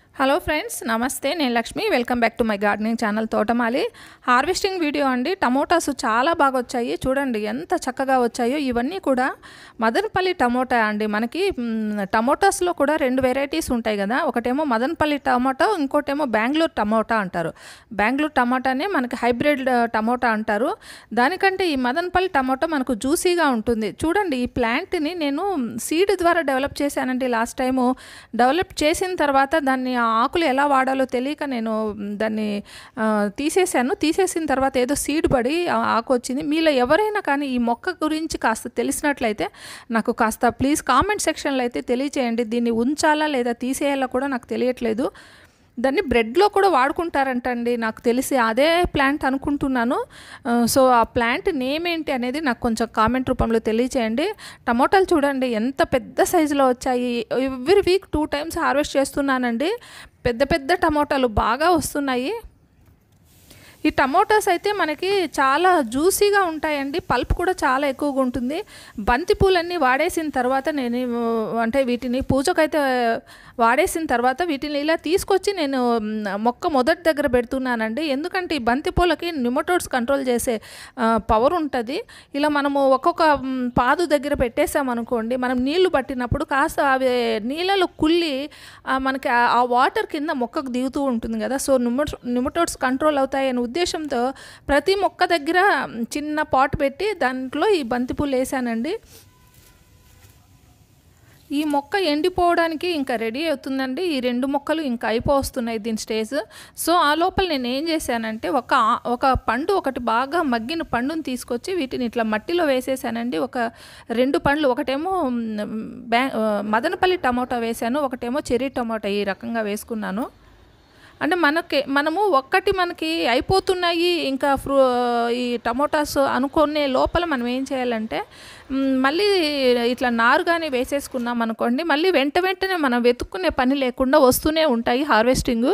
hello friends నమస్తే నేను Lakshmi welcome back to my gardening channel తోటమాలి హార్వెస్టింగ్ వీడియో అండి టమోటాస్ చాలా బాగా వచ్చాయి చూడండి ఎంత చక్కగా వచ్చాయో ఇవన్నీ కూడా మదనపల్లి టమోటా అండి మనకి మ్, టమోటాస్లో కూడా రెండు వెరైటీస్ ఉంటాయి కదా ఒకటేమో మదనపల్లి టమోటా ఇంకోటేమో బెంగళూరు టమోటా అంటారు బెంగళూరు టమోటానే మనకి హైబ్రిడ్ ఆ, టమోటా అంటారు దానికంటే ఈ మదనపల్లి టమోటా మనకు జ్యూసీగా ఉంటుంది చూడండి ఈ ప్లాంట్ని నేను సీడ్ ద్వారా డెవలప్ చేశానండి లాస్ట్ టైము డెవలప్ చేసిన తర్వాత దాన్ని ఆ ఆకులు ఎలా వాడాలో తెలియక నేను మ్, దాన్ని ఆ, తీసేశాను తీసేసిన తర్వాత ఏదో సీడ్ పడి ఆ ఆకు వచ్చింది మీలో ఎవరైనా కానీ ఈ మొక్క గురించి కాస్త తెలిసినట్లయితే నాకు కాస్త ప్లీజ్ కామెంట్ సెక్షన్లో అయితే తెలియచేయండి దీన్ని ఉంచాలా లేదా తీసేయాలా కూడా నాకు తెలియట్లేదు దాన్ని బ్రెడ్లో కూడా వాడుకుంటారంటండి నాకు తెలిసి అదే ప్లాంట్ అనుకుంటున్నాను ఆ, సో ఆ ప్లాంట్ నేమ్ ఏంటి అనేది నాకు కొంచెం కామెంట్ రూపంలో తెలియచేయండి టమోటాలు చూడండి ఎంత పెద్ద సైజులో వచ్చాయి every week two times harvest చేస్తున్నానండి పెద్ద పెద్ద టమోటాలు బాగా వస్తున్నాయి ఈ టమోటాస్ అయితే మనకి చాలా జ్యూసీగా ఉంటాయండి పల్ప్ కూడా చాలా ఎక్కువగా ఉంటుంది బంతి పూలన్నీ వాడేసిన తర్వాత నేను ఆ, అంటే వీటిని పూజకైతే వాడేసిన తర్వాత వీటిని ఇలా తీసుకొచ్చి నేను మ్, మొక్క మొదటి దగ్గర పెడుతున్నానండి ఎందుకంటే ఈ బంతి పూలకి నిమోటోడ్స్ కంట్రోల్ చేసే పవర్ ఉంటుంది ఇలా మనము ఒక్కొక్క మ్, పాదు దగ్గర పెట్టేసామనుకోండి మనం నీళ్లు పట్టినప్పుడు కాస్త అవి నీళ్ళలో కుళ్ళి ఆ, మనకి ఆ- ఆ వాటర్ కింద మొక్కకు దిగుతూ ఉంటుంది కదా సో నిమోట్ నిమోటోడ్స్ కంట్రోల్ అవుతాయనే ఉద్దేశంతో ప్రతి మొక్క దగ్గర చిన్న పాట్ పెట్టి దాంట్లో ఈ బంతిపూలు వేసానండి ఈ మొక్క ఎండిపోవడానికి ఇంకా రెడీ అవుతుందండి ఈ రెండు మొక్కలు ఇంకా అయిపోతున్నాయి దీని స్టేజ్ సో ఆ లోపల నేను ఏం చేశానంటే ఒక ఆ- ఒక పండు ఒకటి బాగా మగ్గిన పండుని తీసుకొచ్చి వీటిని ఇట్లా మట్టిలో వేసేసానండి ఒక రెండు పండ్లు ఒకటేమో మ్, బ్యా ఆ, మదనపల్లి టమోటా వేశాను ఒకటేమో చెర్రీ టమోటా ఈ రకంగా వేసుకున్నాను అంటే మనకి మనము ఒక్కటి మనకి అయిపోతున్నాయి ఇంకా ఫ్రూ ఈ టమోటాస్ అనుకునే లోపల మనం ఏం చేయాలంటే మ్, మళ్ళీ ఇట్లా నారు కానీ వేసేసుకున్నాం అనుకోండి మళ్ళీ వెంట వెంటనే మనం వెతుక్కునే పని లేకుండా వస్తూనే ఉంటాయి హార్వెస్టింగ్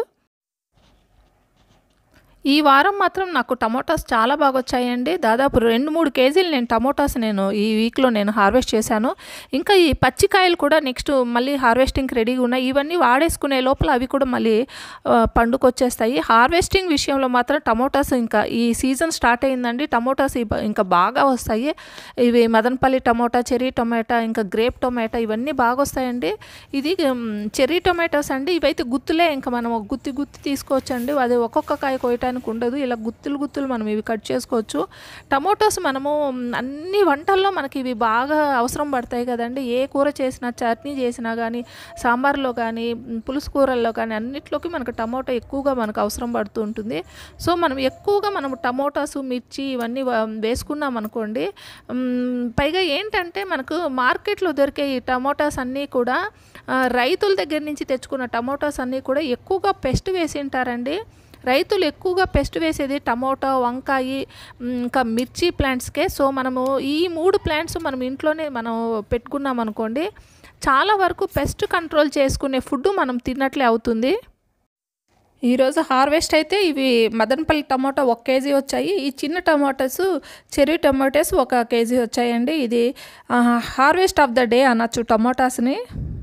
ఈ వారం మాత్రం నాకు టమోటాస్ చాలా బాగా వచ్చాయండి దాదాపు రెండు మూడు కేజీలు నేను టమోటాస్ నేను ఈ వీక్లో నేను హార్వెస్ట్ చేశాను ఇంకా ఈ పచ్చికాయలు కూడా నెక్స్ట్ మళ్ళీ హార్వెస్టింగ్కి రెడీగా ఉన్నాయి ఇవన్నీ వాడేసుకునే లోపల అవి కూడా మళ్ళీ ఆ, పండుకొచ్చేస్తాయి హార్వెస్టింగ్ విషయంలో మాత్రం టమోటాస్ ఇంకా ఈ సీజన్ స్టార్ట్ అయిందండి టమోటాస్ ఈ బ- ఇంకా బాగా వస్తాయి ఇవి మదనపల్లి టమోటా చెర్రీ టొమాటో ఇంకా గ్రేప్ టొమాటో ఇవన్నీ బాగా వస్తాయండి ఇది మ్, చెర్రీ టొమాటోస్ అండి ఇవైతే గుత్తులే ఇంకా మనం ఒక గుత్తి గుత్తి తీసుకోవచ్చండి అది ఒక్కొక్క కాయ కోయటానికి ఉండదు ఇలా గుత్తులు గుత్తులు మనం ఇవి కట్ చేసుకోవచ్చు టమోటాస్ మనము మ్, అన్ని వంటల్లో మనకి ఇవి బాగా అవసరం పడతాయి కదండి ఏ కూర చేసినా చట్నీ చేసినా కానీ సాంబార్లో కానీ మ్, పులుసు కూరల్లో కానీ అన్నిట్లోకి మనకు టమోటా ఎక్కువగా మనకు అవసరం పడుతూ ఉంటుంది సో మనం ఎక్కువగా మనం టమోటాస్ మిర్చి ఇవన్నీ వా- వేసుకున్నాం అనుకోండి మ్, పైగా ఏంటంటే మనకు మార్కెట్లో దొరికే ఈ టమోటాస్ అన్నీ కూడా ఆ, రైతుల దగ్గర నుంచి తెచ్చుకున్న టమోటాస్ అన్నీ కూడా ఎక్కువగా పెస్ట్ వేసి ఉంటారండి రైతులు ఎక్కువగా పెస్ట్ వేసేది టమోటా వంకాయ మ్, ఇంకా మిర్చి ప్లాంట్స్కే సో మనము ఈ మూడు ప్లాంట్స్ మనం ఇంట్లోనే మనం పెట్టుకున్నాం అనుకోండి చాలా వరకు పెస్ట్ కంట్రోల్ చేసుకునే ఫుడ్ మనం తిన్నట్లే అవుతుంది ఈరోజు హార్వెస్ట్ అయితే ఇవి మదనపల్లి టమాటా ఒక కేజీ వచ్చాయి ఈ చిన్న టమాటాస్ చెర్రీ టమాటాస్ ఒక కేజీ వచ్చాయండి ఇది హార్వెస్ట్ ఆఫ్ ద డే అనొచ్చు టమాటాస్ని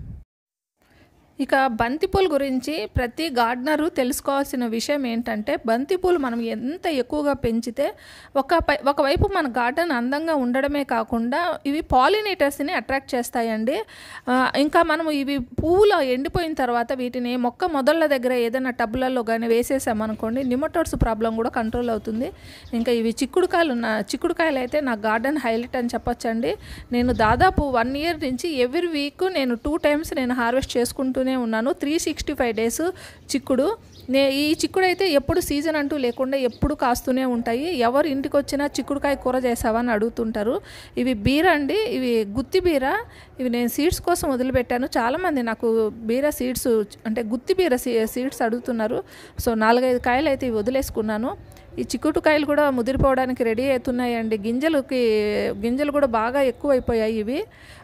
ఇక బంతిపూల గురించి ప్రతి గార్డనరు తెలుసుకోవాల్సిన విషయం ఏంటంటే బంతిపూలు మనం ఎంత ఎక్కువగా పెంచితే ఒక పై ఒకవైపు మన గార్డెన్ అందంగా ఉండడమే కాకుండా ఇవి పాలినేటర్స్ని అట్రాక్ట్ చేస్తాయండి ఆ, ఇంకా మనం ఇవి పువ్వులు ఎండిపోయిన తర్వాత వీటిని మొక్క మొదళ్ళ దగ్గర ఏదైనా టబ్బులలో కానీ వేసేసామనుకోండి నిమటోడ్స్ ప్రాబ్లం కూడా కంట్రోల్ అవుతుంది ఇంకా ఇవి చిక్కుడుకాయలు ఉన్న చిక్కుడుకాయలు అయితే నా గార్డెన్ హైలైట్ అని చెప్పొచ్చండి నేను దాదాపు వన్ ఇయర్ నుంచి ఎవ్రీ వీక్ నేను టూ టైమ్స్ నేను హార్వెస్ట్ చేసుకుంటూనే ఉన్నాను త్రీ సిక్స్టీ ఫైవ్ డేస్ చిక్కుడు నే ఈ చిక్కుడు అయితే ఎప్పుడు సీజన్ అంటూ లేకుండా ఎప్పుడు కాస్తూనే ఉంటాయి ఎవరు ఇంటికి వచ్చినా చిక్కుడుకాయ కూర చేసావా అని అడుగుతుంటారు ఇవి బీర అండి ఇవి గుత్తి బీర ఇవి నేను సీడ్స్ కోసం వదిలిపెట్టాను చాలామంది నాకు బీర సీడ్స్ అంటే గుత్తి బీర సీడ్స్ అడుగుతున్నారు సో నాలుగైదు కాయలు అయితే ఇవి వదిలేసుకున్నాను ఈ చిక్కుడుకాయలు కూడా ముదిరిపోవడానికి రెడీ అవుతున్నాయండి గింజలకి గింజలు కూడా బాగా ఎక్కువ అయిపోయాయి ఇవి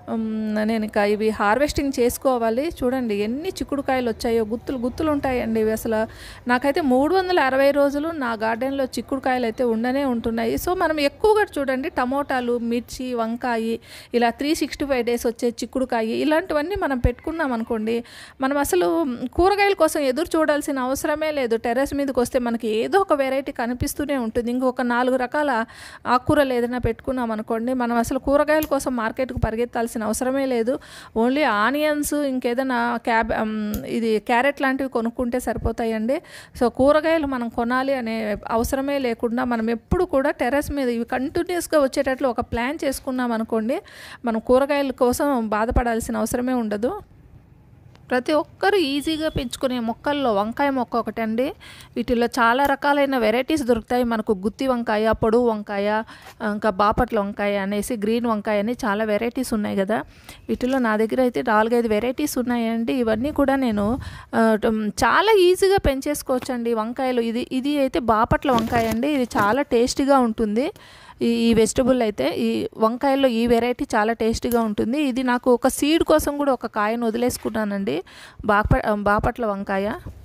ఉమ్, నేను ఇంకా ఇవి హార్వెస్టింగ్ చేసుకోవాలి చూడండి ఎన్ని చిక్కుడుకాయలు వచ్చాయో గుత్తులు గుత్తులు ఉంటాయండి ఇవి అసలు నాకైతే మూడు వందల అరవై రోజులు నా గార్డెన్లో చిక్కుడుకాయలు అయితే ఉండనే ఉంటున్నాయి సో మనం ఎక్కువగా చూడండి టమోటాలు మిర్చి వంకాయ ఇలా త్రీ సిక్స్టీ ఫైవ్ డేస్ వచ్చే చిక్కుడుకాయ ఇలాంటివన్నీ మనం పెట్టుకున్నాం అనుకోండి మనం అసలు కూరగాయల కోసం ఎదురు చూడాల్సిన అవసరమే లేదు టెర్రస్ మీదకి వస్తే మనకి ఏదో ఒక వెరైటీ కనిపిస్తూనే ఉంటుంది ఇంకొక నాలుగు రకాల ఆకుకూరలు ఏదైనా పెట్టుకున్నాం అనుకోండి మనం అసలు కూరగాయల కోసం మార్కెట్కి పరిగెత్తాల్సిన అవసరమే లేదు ఓన్లీ ఆనియన్స్ ఇంకేదైనా క్యాబ్ ఉమ్, ఇది క్యారెట్ లాంటివి కొనుక్కుంటే సరిపోతాయండి సో కూరగాయలు మనం కొనాలి అనే అవసరమే లేకుండా మనం ఎప్పుడు కూడా టెర్రస్ మీద ఇవి కంటిన్యూస్గా వచ్చేటట్లు ఒక ప్లాన్ చేసుకున్నాం అనుకోండి మనం కూరగాయల కోసం బాధపడాల్సిన అవసరమే ఉండదు ప్రతి ఒక్కరు ఈజీగా పెంచుకునే మొక్కల్లో వంకాయ మొక్క ఒకటండి వీటిలో చాలా రకాలైన వెరైటీస్ దొరుకుతాయి మనకు గుత్తి వంకాయ పొడువు వంకాయ ఇంకా బాపట్ల వంకాయ అనేసి గ్రీన్ వంకాయ అని చాలా వెరైటీస్ ఉన్నాయి కదా వీటిలో నా దగ్గర అయితే నాలుగైదు వెరైటీస్ ఉన్నాయండి ఇవన్నీ కూడా నేను ఆ, టమ్, చాలా ఈజీగా పెంచేసుకోవచ్చండి వంకాయలు ఇది ఇది అయితే బాపట్ల వంకాయ అండి ఇది చాలా టేస్టీగా ఉంటుంది ఈ ఈ వెజిటబుల్ అయితే ఈ వంకాయల్లో ఈ వెరైటీ చాలా టేస్టీగా ఉంటుంది ఇది నాకు ఒక సీడ్ కోసం కూడా ఒక కాయను వదిలేసుకున్నానండి బాప బాపట్ల వంకాయ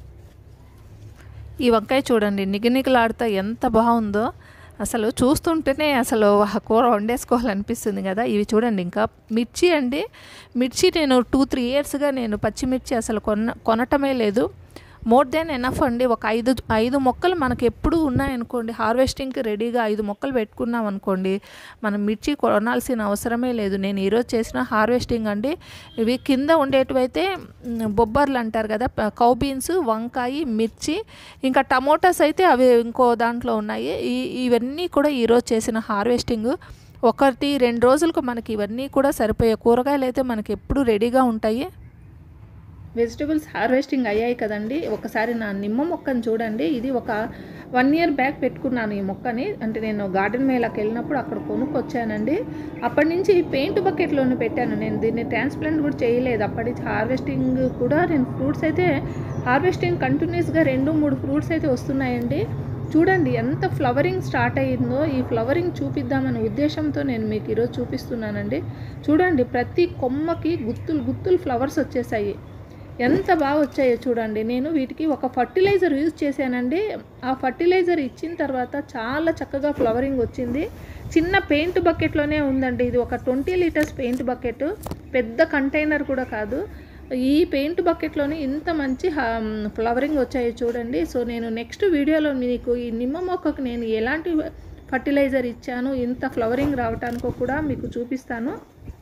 ఈ వంకాయ చూడండి నిగనిగలాడుతా ఎంత బాగుందో అసలు చూస్తుంటేనే అసలు ఆ కూర వండేసుకోవాలనిపిస్తుంది కదా ఇవి చూడండి ఇంకా మిర్చి అండి మిర్చి నేను టూ త్రీ ఇయర్స్గా నేను పచ్చిమిర్చి అసలు కొన కొనటమే లేదు మోర్ దెన్ ఎనఫ్ అండి ఒక ఐదు ఐదు మొక్కలు మనకి ఎప్పుడు ఉన్నాయనుకోండి హార్వెస్టింగ్కి రెడీగా ఐదు మొక్కలు పెట్టుకున్నాం అనుకోండి మనం మిర్చి కొనాల్సిన అవసరమే లేదు నేను ఈరోజు చేసిన హార్వెస్టింగ్ అండి ఇవి కింద ఉండేటివైతే మ్, బొబ్బర్లు అంటారు కదా ప- కౌ బీన్స్ వంకాయ మిర్చి ఇంకా టమోటాస్ అయితే అవి ఇంకో దాంట్లో ఉన్నాయి ఈ ఇవన్నీ కూడా ఈరోజు చేసిన హార్వెస్టింగ్ ఒకటి రెండు రోజులకు మనకి ఇవన్నీ కూడా సరిపోయే కూరగాయలు అయితే మనకి ఎప్పుడు రెడీగా ఉంటాయి వెజిటబుల్స్ హార్వెస్టింగ్ అయ్యాయి కదండి ఒకసారి నా నిమ్మ మొక్కను చూడండి ఇది ఒక వన్ ఇయర్ బ్యాక్ పెట్టుకున్నాను ఈ మొక్కని అంటే నేను గార్డెన్ మేళకి వెళ్ళినప్పుడు అక్కడ కొనుక్కొచ్చానండి అప్పటి నుంచి ఈ పెయింట్ బకెట్లోనే పెట్టాను నేను దీన్ని ట్రాన్స్ప్లాంట్ కూడా చేయలేదు అప్పటి నుంచి హార్వెస్టింగ్ కూడా నేను ఫ్రూట్స్ అయితే హార్వెస్టింగ్ కంటిన్యూస్గా రెండు మూడు ఫ్రూట్స్ అయితే వస్తున్నాయండి చూడండి ఎంత ఫ్లవరింగ్ స్టార్ట్ అయ్యిందో ఈ ఫ్లవరింగ్ చూపిద్దామనే ఉద్దేశంతో నేను మీకు ఈరోజు చూపిస్తున్నానండి చూడండి ప్రతి కొమ్మకి గుత్తులు గుత్తులు ఫ్లవర్స్ వచ్చేసాయి ఎంత బాగా వచ్చాయో చూడండి నేను వీటికి ఒక ఫర్టిలైజర్ యూజ్ చేశానండి ఆ ఫర్టిలైజర్ ఇచ్చిన తర్వాత చాలా చక్కగా ఫ్లవరింగ్ వచ్చింది చిన్న పెయింట్ బకెట్లోనే ఉందండి ఇది ఒక ట్వంటీ లీటర్స్ పెయింట్ బకెట్ పెద్ద కంటైనర్ కూడా కాదు ఈ పెయింట్ బకెట్లోనే ఇంత మంచి ఫ్లవరింగ్ వచ్చాయో చూడండి సో నేను నెక్స్ట్ వీడియోలో మీకు ఈ నిమ్మ మొక్కకు నేను ఎలాంటి ఫర్టిలైజర్ ఇచ్చాను ఇంత ఫ్లవరింగ్ రావటానికో కూడా మీకు చూపిస్తాను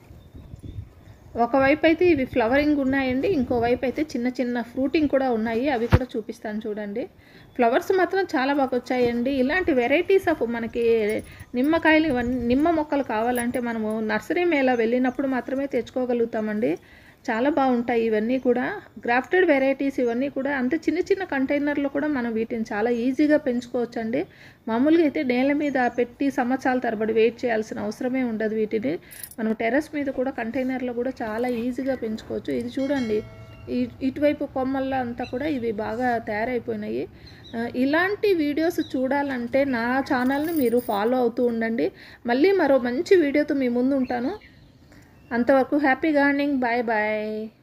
ఒకవైపు అయితే ఇవి ఫ్లవరింగ్ ఉన్నాయండి ఇంకోవైపు అయితే చిన్న చిన్న ఫ్రూటింగ్ కూడా ఉన్నాయి అవి కూడా చూపిస్తాను చూడండి ఫ్లవర్స్ మాత్రం చాలా బాగా వచ్చాయండి ఇలాంటి వెరైటీస్ ఆఫ్ మనకి నిమ్మకాయలు ఇవన్నీ నిమ్మ మొక్కలు కావాలంటే మనము నర్సరీ మేళ వెళ్ళినప్పుడు మాత్రమే తెచ్చుకోగలుగుతామండి చాలా బాగుంటాయి ఇవన్నీ కూడా గ్రాఫ్టెడ్ వెరైటీస్ ఇవన్నీ కూడా అంత చిన్న చిన్న కంటైనర్లో కూడా మనం వీటిని చాలా ఈజీగా పెంచుకోవచ్చండి మామూలుగా అయితే నేల మీద పెట్టి సంవత్సరాల తరబడి వెయిట్ చేయాల్సిన అవసరమే ఉండదు వీటిని మనం టెర్రస్ మీద కూడా కంటైనర్లో కూడా చాలా ఈజీగా పెంచుకోవచ్చు ఇది చూడండి ఈ- ఇటువైపు కొమ్మల్లో అంతా కూడా ఇవి బాగా తయారైపోయినాయి ఆ, ఇలాంటి వీడియోస్ చూడాలంటే నా ఛానల్ని మీరు ఫాలో అవుతూ ఉండండి మళ్ళీ మరో మంచి వీడియోతో మీ ముందు ఉంటాను అంతవరకు హ్యాపీ గార్డెనింగ్ బాయ్ బాయ్